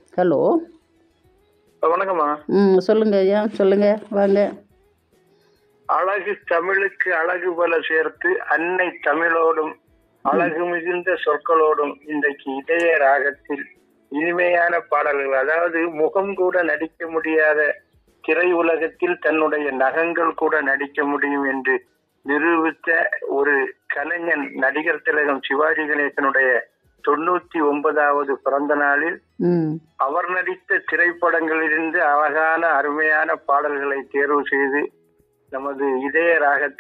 hello வணக்கம்மா ம் சொல்லுங்க ஐயா சொல்லுங்க வாங்க அழகு தமிழுக்கு அழகு பல சேர்த்து அன்னை தமிழோடும் அழகு மிகுந்த சொற்களோடும் இன்றைக்கு இதய ராகத்தில் இனிமையான பாடல்கள் அதாவது முகம் கூட நடிக்க முடியாத திரை உலகத்தில் தன்னுடைய நகங்கள் கூட நடிக்க முடியும் என்று நிரூபித்த ஒரு கலைஞன் நடிகர் திலகம் சிவாஜி கணேசனுடைய தொண்ணூத்தி ஒன்பதாவது பிறந்த நாளில் ம் அவர் நடித்த திரைப்படங்களிலிருந்து அழகான அருமையான பாடல்களை தேர்வு செய்து நமது இதய ராகத்தை